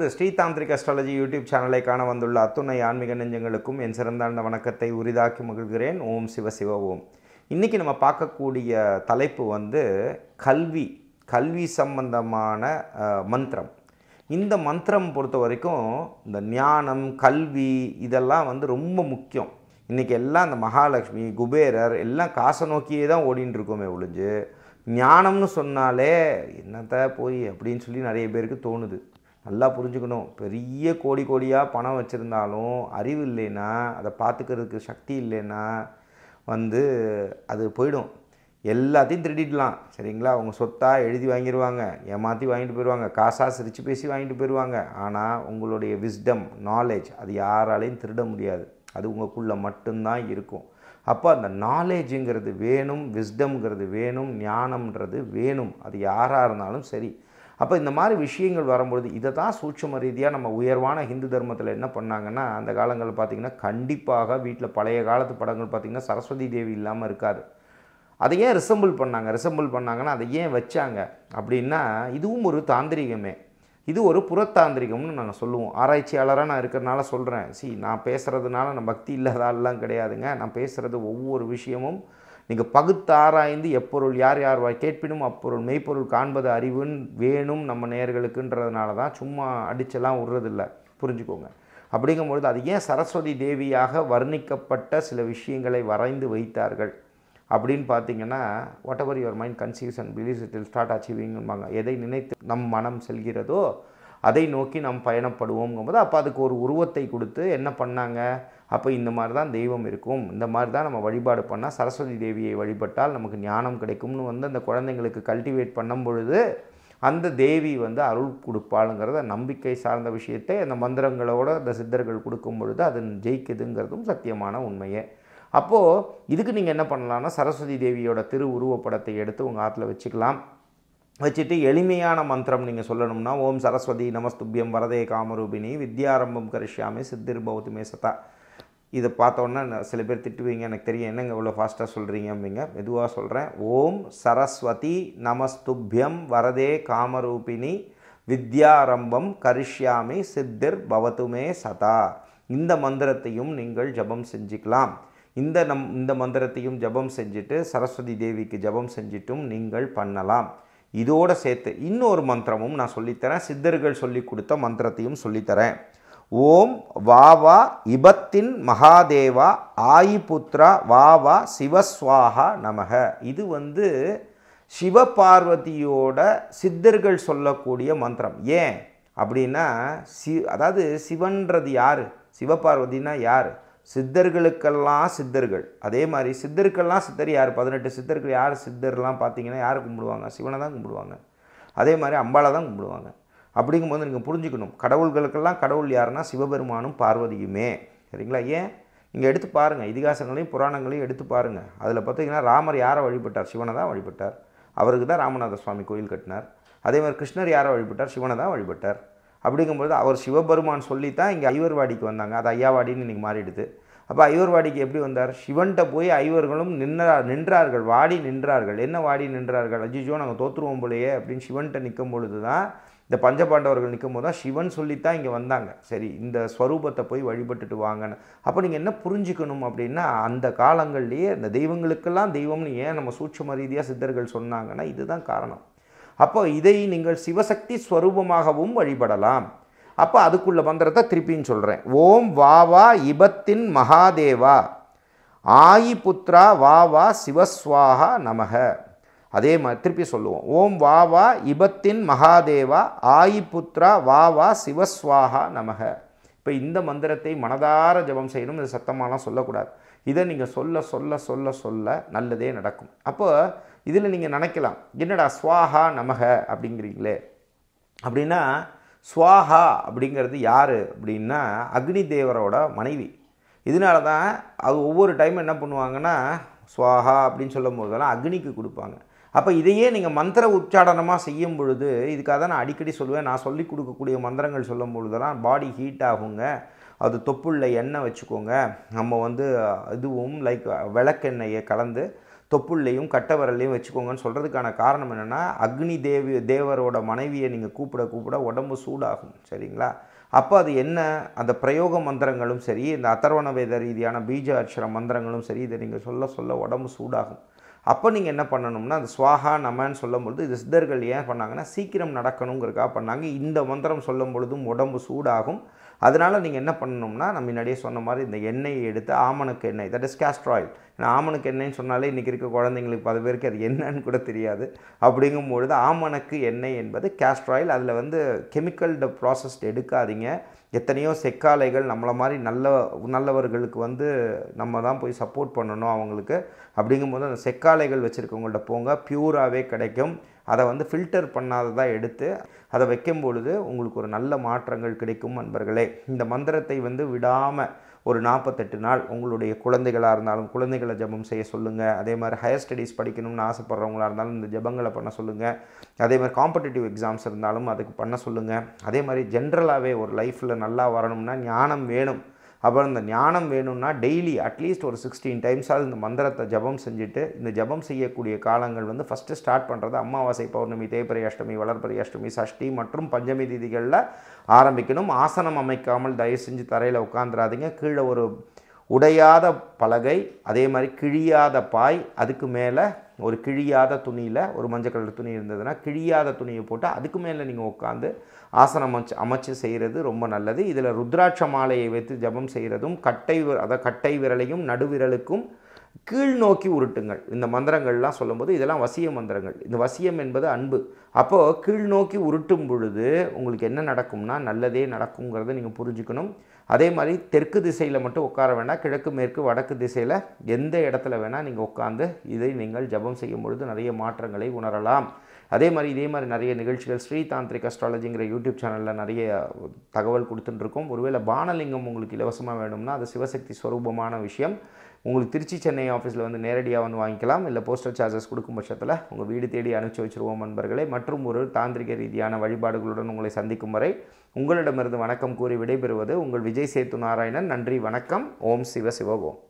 நமது ஸ்ரீதாந்திரிக் astrology YouTube சேனலை காண வந்துள்ள அத்துணை ஆன்மீக நெஞ்சங்களுக்கும் என் சிறந்தாழ்ந்த வணக்கத்தை உரிதாக்கி மகிழ்கிறேன் ஓம் சிவ சிவ ஓம் இன்றைக்கி நம்ம பார்க்கக்கூடிய தலைப்பு வந்து கல்வி கல்வி சம்பந்தமான அஹ், மந்திரம் இந்த மந்திரம் பொறுத்த வரைக்கும் இந்த ஞானம் கல்வி இதெல்லாம் வந்து ரொம்ப முக்கியம் இன்றைக்கி எல்லாம் இந்த மகாலட்சுமி குபேரர் எல்லாம் காசை நோக்கியே தான் ஓடின்னு இருக்கோமே ஒழிஞ்சு ஞானம்னு சொன்னாலே என்னத்த போய் அப்படின்னு சொல்லி நிறைய பேருக்கு தோணுது நல்லா புரிஞ்சுக்கணும் பெரிய கோடி கோடியாக பணம் வச்சுருந்தாலும் அறிவு இல்லைன்னா அதை பார்த்துக்கிறதுக்கு சக்தி இல்லைன்னா வந்து அது போயிடும் எல்லாத்தையும் திருடிடலாம் சரிங்களா அவங்க சொத்தாக எழுதி வாங்கிடுவாங்க ஏமாற்றி வாங்கிட்டு போயிடுவாங்க காசாக சிரித்து பேசி வாங்கிட்டு போயிடுவாங்க ஆனால் உங்களுடைய விஸ்டம் நாலேஜ் அது யாராலையும் திருட முடியாது அது உங்களுக்குள்ளே மட்டும்தான் இருக்கும் அப்போ அந்த நாலேஜுங்கிறது வேணும் விஸ்டம்ங்கிறது வேணும் ஞானம்ன்றது வேணும் அது யாராக இருந்தாலும் சரி அப்போ இந்த மாதிரி விஷயங்கள் வரும்பொழுது இதை தான் சூட்சும ரீதியாக நம்ம உயர்வான ஹிந்து தர்மத்தில் என்ன பண்ணாங்கன்னா அந்த காலங்களில் பார்த்திங்கன்னா கண்டிப்பாக வீட்டில் பழைய காலத்து படங்கள் பார்த்திங்கன்னா சரஸ்வதி தேவி இல்லாமல் இருக்காது அதை ஏன் ரிசம்பிள் பண்ணாங்க ரிசம்பிள் பண்ணாங்கன்னா அதை ஏன் வச்சாங்க அப்படின்னா இதுவும் ஒரு தாந்திரிகமே இது ஒரு புறத்தாந்திரிகம்னு நாங்கள் சொல்லுவோம் ஆராய்ச்சியாளராக நான் இருக்கிறனால சொல்கிறேன் சி நான் பேசுகிறதுனால நான் பக்தி இல்லாத ஆள்லாம் கிடையாதுங்க நான் பேசுகிறது ஒவ்வொரு விஷயமும் நீங்கள் பகுத்தாராய்ந்து எப்பொருள் யார் யார் வாய் கேட்பினும் அப்பொருள் மெய்ப்பொருள் காண்பது அறிவுன்னு வேணும் நம்ம நேயர்களுக்குன்றதுனால தான் சும்மா அடிச்செல்லாம் விட்றதில்ல புரிஞ்சுக்கோங்க அப்படிங்கும்பொழுது அது ஏன் சரஸ்வதி தேவியாக வர்ணிக்கப்பட்ட சில விஷயங்களை வரைந்து வைத்தார்கள் அப்படின்னு பார்த்தீங்கன்னா whatever your mind conceives and believes it will start அச்சீவிங்பாங்க எதை நினைத்து நம் மனம் செல்கிறதோ அதை நோக்கி நாம் பயணப்படுவோங்கும்போது அப்போ அதுக்கு ஒரு உருவத்தை கொடுத்து என்ன பண்ணாங்க அப்போ இந்த மாதிரி தான் தெய்வம் இருக்கும் இந்த மாதிரி தான் நம்ம வழிபாடு பண்ணால் சரஸ்வதி தேவியை வழிபட்டால் நமக்கு ஞானம் கிடைக்கும்னு வந்து அந்த குழந்தைங்களுக்கு கல்டிவேட் பண்ணும் பொழுது அந்த தேவி வந்து அருள் கொடுப்பாளுங்கிறத நம்பிக்கை சார்ந்த விஷயத்தை அந்த மந்திரங்களோட அந்த சித்தர்கள் கொடுக்கும் பொழுது அது ஜெயிக்குதுங்கிறதும் சத்தியமான உண்மையே அப்போது இதுக்கு நீங்கள் என்ன பண்ணலாம்னா சரஸ்வதி தேவியோட திரு உருவப்படத்தை எடுத்து உங்கள் ஆற்றுல வச்சுக்கலாம் வச்சுட்டு எளிமையான மந்திரம் நீங்கள் சொல்லணும்னா ஓம் சரஸ்வதி நமஸ்துபியம் வரதே காமரூபிணி வித்யாரம்பம் கரிஷ்யாமி சித்திர் பௌத்துமே சதா இதை பார்த்தோன்னா நான் சில பேர் திட்டுவீங்க எனக்கு தெரியும் என்னங்க இவ்வளோ ஃபாஸ்ட்டாக சொல்கிறீங்க அப்படிங்க மெதுவாக சொல்கிறேன் ஓம் சரஸ்வதி நமஸ்துபியம் வரதே காமரூபிணி வித்யாரம்பம் கரிஷ்யாமி சித்திர் பவத்துமே சதா இந்த மந்திரத்தையும் நீங்கள் ஜபம் செஞ்சுக்கலாம் இந்த நம் இந்த மந்திரத்தையும் ஜபம் செஞ்சுட்டு சரஸ்வதி தேவிக்கு ஜபம் செஞ்சிட்டும் நீங்கள் பண்ணலாம் இதோடு சேர்த்து இன்னொரு மந்திரமும் நான் சொல்லித்தரேன் சித்தர்கள் சொல்லி கொடுத்த மந்திரத்தையும் சொல்லித்தரேன் ஓம் வாவா இபத்தின் மகாதேவா ஆயிபுத்ரா வாவா சிவஸ்வாஹா நமக இது வந்து சிவபார்வதியோட சித்தர்கள் சொல்லக்கூடிய மந்திரம் ஏன் அப்படின்னா சி அதாவது சிவன்றது யார் சிவபார்வதினா யார் சித்தர்களுக்கெல்லாம் சித்தர்கள் அதே மாதிரி சித்தருக்கெல்லாம் சித்தர் யார் பதினெட்டு சித்தர்கள் யார் சித்தர்லாம் பார்த்தீங்கன்னா யார் கும்பிடுவாங்க சிவனை தான் கும்பிடுவாங்க அதே மாதிரி அம்பாளை தான் கும்பிடுவாங்க அப்படிங்கும்போது நீங்கள் புரிஞ்சுக்கணும் கடவுள்களுக்கெல்லாம் கடவுள் யாருன்னா சிவபெருமானும் பார்வதியுமே சரிங்களா ஏன் நீங்கள் எடுத்து பாருங்கள் இதிகாசங்களையும் புராணங்களையும் எடுத்து பாருங்கள் அதில் பார்த்தீங்கன்னா ராமர் யாரை வழிபட்டார் சிவனை தான் வழிபட்டார் அவருக்கு தான் ராமநாத சுவாமி கோயில் கட்டினார் அதே மாதிரி கிருஷ்ணர் யாரை வழிபட்டார் சிவனை தான் வழிபட்டார் அப்படிங்கும்போது அவர் சிவபெருமான் சொல்லி தான் இங்கே ஐவர்வாடிக்கு வந்தாங்க அது ஐயாவாடின்னு இன்றைக்கி மாறிடுது அப்போ ஐவர்வாடிக்கு எப்படி வந்தார் சிவன்கிட்ட போய் ஐவர்களும் நின்றா நின்றார்கள் வாடி நின்றார்கள் என்ன வாடி நின்றார்கள் அஜிஜோ நாங்கள் தோற்றுருவோம் போலையே அப்படின்னு சிவன்கிட்ட நிற்கும் பொழுது தான் இந்த பஞ்சபாண்டவர்கள் நிற்கும் போது தான் சிவன் சொல்லித்தான் இங்கே வந்தாங்க சரி இந்த ஸ்வரூபத்தை போய் வழிபட்டுட்டு வாங்கன்னு அப்போ நீங்கள் என்ன புரிஞ்சுக்கணும் அப்படின்னா அந்த காலங்கள்லேயே இந்த தெய்வங்களுக்கெல்லாம் தெய்வம்னு ஏன் நம்ம சூட்சும ரீதியாக சித்தர்கள் சொன்னாங்கன்னா இதுதான் காரணம் அப்போ இதை நீங்கள் சிவசக்தி ஸ்வரூபமாகவும் வழிபடலாம் அப்போ அதுக்குள்ள மந்திரத்தை திருப்பின்னு சொல்கிறேன் ஓம் வாவா இபத்தின் மகாதேவா ஆயி புத்ரா வாவா சிவஸ்வாஹா நமக அதே மாதிரி திருப்பி சொல்லுவோம் ஓம் வாவா இபத்தின் மகாதேவா ஆயி புத்ரா வாவா சிவஸ்வாஹா நமக இப்போ இந்த மந்திரத்தை மனதார ஜபம் செய்யணும் இது சத்தமாலாம் சொல்லக்கூடாது இதை நீங்கள் சொல்ல சொல்ல சொல்ல சொல்ல நல்லதே நடக்கும் அப்போ இதில் நீங்கள் நினைக்கலாம் என்னடா ஸ்வாஹா நமக அப்படிங்கிறீங்களே அப்படின்னா ஸ்வாஹா அப்படிங்கிறது யார் அப்படின்னா அக்னி தேவரோட மனைவி இதனால தான் அது ஒவ்வொரு டைம் என்ன பண்ணுவாங்கன்னா ஸ்வாஹா அப்படின்னு சொல்லும் போதெல்லாம் அக்னிக்கு கொடுப்பாங்க அப்போ இதையே நீங்கள் மந்திர உச்சாடனமாக செய்யும் பொழுது இதுக்காக தான் நான் அடிக்கடி சொல்லுவேன் நான் சொல்லி கொடுக்கக்கூடிய மந்திரங்கள் சொல்லும் பொழுதெல்லாம் பாடி ஹீட் ஆகுங்க அது தொப்புள்ள எண்ணெய் வச்சுக்கோங்க நம்ம வந்து இதுவும் லைக் விளக்கெண்ணெயை கலந்து தொப்புள்ளையும் கட்ட விரல்லையும் வச்சுக்கோங்கன்னு சொல்கிறதுக்கான காரணம் என்னென்னா அக்னி தேவி தேவரோட மனைவியை நீங்கள் கூப்பிட கூப்பிட உடம்பு சூடாகும் சரிங்களா அப்போ அது என்ன அந்த பிரயோக மந்திரங்களும் சரி இந்த அதர்வண வேத ரீதியான பீஜ அக்ஷர மந்திரங்களும் சரி இதை நீங்கள் சொல்ல சொல்ல உடம்பு சூடாகும் அப்போ நீங்கள் என்ன பண்ணணும்னா அந்த ஸ்வாஹா நமன்னு சொல்லும்பொழுது இது சித்தர்கள் ஏன் பண்ணாங்கன்னா சீக்கிரம் நடக்கணுங்கிறக்காக பண்ணாங்க இந்த மந்திரம் சொல்லும் பொழுதும் உடம்பு சூடாகும் அதனால் நீங்கள் என்ன பண்ணணும்னா நான் முன்னாடியே சொன்ன மாதிரி இந்த எண்ணெயை எடுத்து ஆமணக்கு எண்ணெய் தட் இஸ் கேஸ்ட்ர் ஆயில் ஏன்னா ஆமணக்கு எண்ணெய்ன்னு சொன்னாலே இன்றைக்கி இருக்க குழந்தைங்களுக்கு பல பேருக்கு அது என்னன்னு கூட தெரியாது அப்படிங்கும்பொழுது ஆமணக்கு எண்ணெய் என்பது கேஸ்ட்ர் ஆயில் அதில் வந்து கெமிக்கல் ப்ராசஸ்ட் எடுக்காதீங்க எத்தனையோ செக்காலைகள் நம்மளை மாதிரி நல்ல நல்லவர்களுக்கு வந்து நம்ம தான் போய் சப்போர்ட் பண்ணணும் அவங்களுக்கு அப்படிங்கும்போது அந்த செக்காலைகள் வச்சுருக்கவங்கள்ட்ட போங்க பியூராகவே கிடைக்கும் அதை வந்து ஃபில்டர் பண்ணாததாக எடுத்து அதை வைக்கும் பொழுது உங்களுக்கு ஒரு நல்ல மாற்றங்கள் கிடைக்கும் நண்பர்களே இந்த மந்திரத்தை வந்து விடாமல் ஒரு நாற்பத்தெட்டு நாள் உங்களுடைய குழந்தைகளாக இருந்தாலும் குழந்தைகளை ஜபம் செய்ய சொல்லுங்கள் அதே மாதிரி ஹையர் ஸ்டடீஸ் படிக்கணும்னு ஆசைப்பட்றவங்களா இருந்தாலும் இந்த ஜபங்களை பண்ண சொல்லுங்கள் அதே மாதிரி காம்படிட்டிவ் எக்ஸாம்ஸ் இருந்தாலும் அதுக்கு பண்ண சொல்லுங்கள் அதே மாதிரி ஜென்ரலாகவே ஒரு லைஃப்பில் நல்லா வரணும்னா ஞானம் வேணும் அப்புறம் இந்த ஞானம் வேணும்னா டெய்லி அட்லீஸ்ட் ஒரு சிக்ஸ்டீன் டைம்ஸாவது இந்த மந்திரத்தை ஜபம் செஞ்சுட்டு இந்த ஜபம் செய்யக்கூடிய காலங்கள் வந்து ஃபஸ்ட்டு ஸ்டார்ட் பண்ணுறது அமாவாசை பௌர்ணமி தேய்பிரை அஷ்டமி வளர்பிறை அஷ்டமி சஷ்டி மற்றும் பஞ்சமி திதிகளில் ஆரம்பிக்கணும் ஆசனம் அமைக்காமல் தயவு செஞ்சு தரையில் உட்காந்துராதீங்க கீழே ஒரு உடையாத பலகை அதே மாதிரி கிழியாத பாய் அதுக்கு மேலே ஒரு கிழியாத துணியில் ஒரு மஞ்சள் கலர் துணி இருந்ததுன்னா கிழியாத துணியை போட்டு அதுக்கு மேலே நீங்கள் உட்காந்து ஆசனம் அமைச்சு அமைச்சு செய்கிறது ரொம்ப நல்லது இதில் ருத்ராட்ச மாலையை வைத்து ஜபம் செய்கிறதும் கட்டை விர- அதாவது கட்டை விரலையும் நடுவிரலுக்கும் கீழ் நோக்கி உருட்டுங்கள் இந்த மந்திரங்கள்லாம் சொல்லும்போது இதெல்லாம் வசிய மந்திரங்கள் இந்த வசியம் என்பது அன்பு அப்போது கீழ் நோக்கி உருட்டும் பொழுது உங்களுக்கு என்ன நடக்கும்னா நல்லதே நடக்குங்கிறத நீங்கள் புரிஞ்சுக்கணும் அதே மாதிரி தெற்கு திசையில் மட்டும் உட்கார வேண்டாம் கிழக்கு மேற்கு வடக்கு திசையில் எந்த இடத்துல வேணால் நீங்கள் உட்காந்து இதை நீங்கள் ஜபம் செய்யும் பொழுது நிறைய மாற்றங்களை உணரலாம் அதே மாதிரி இதே மாதிரி நிறைய நிகழ்ச்சிகள் ஸ்ரீ தாந்திரிக் அஸ்ட்ராலஜிங்கிற யூடியூப் சேனலில் நிறைய தகவல் கொடுத்துட்டுருக்கோம் ஒருவேளை பானலிங்கம் உங்களுக்கு இலவசமாக வேணும்னா அது சிவசக்தி ஸ்வரூபமான விஷயம் உங்களுக்கு திருச்சி சென்னை ஆஃபீஸில் வந்து நேரடியாக வந்து வாங்கிக்கலாம் இல்லை போஸ்டல் சார்ஜஸ் கொடுக்கும் பட்சத்தில் உங்கள் வீடு தேடி அனுப்பிச்சி வச்சிருவோம் நண்பர்களே மற்றும் ஒரு தாந்திரிக ரீதியான வழிபாடுகளுடன் உங்களை சந்திக்கும் வரை உங்களிடமிருந்து வணக்கம் கூறி விடைபெறுவது உங்கள் விஜய் சேத்து நாராயணன் நன்றி வணக்கம் ஓம் சிவ சிவ ஓம்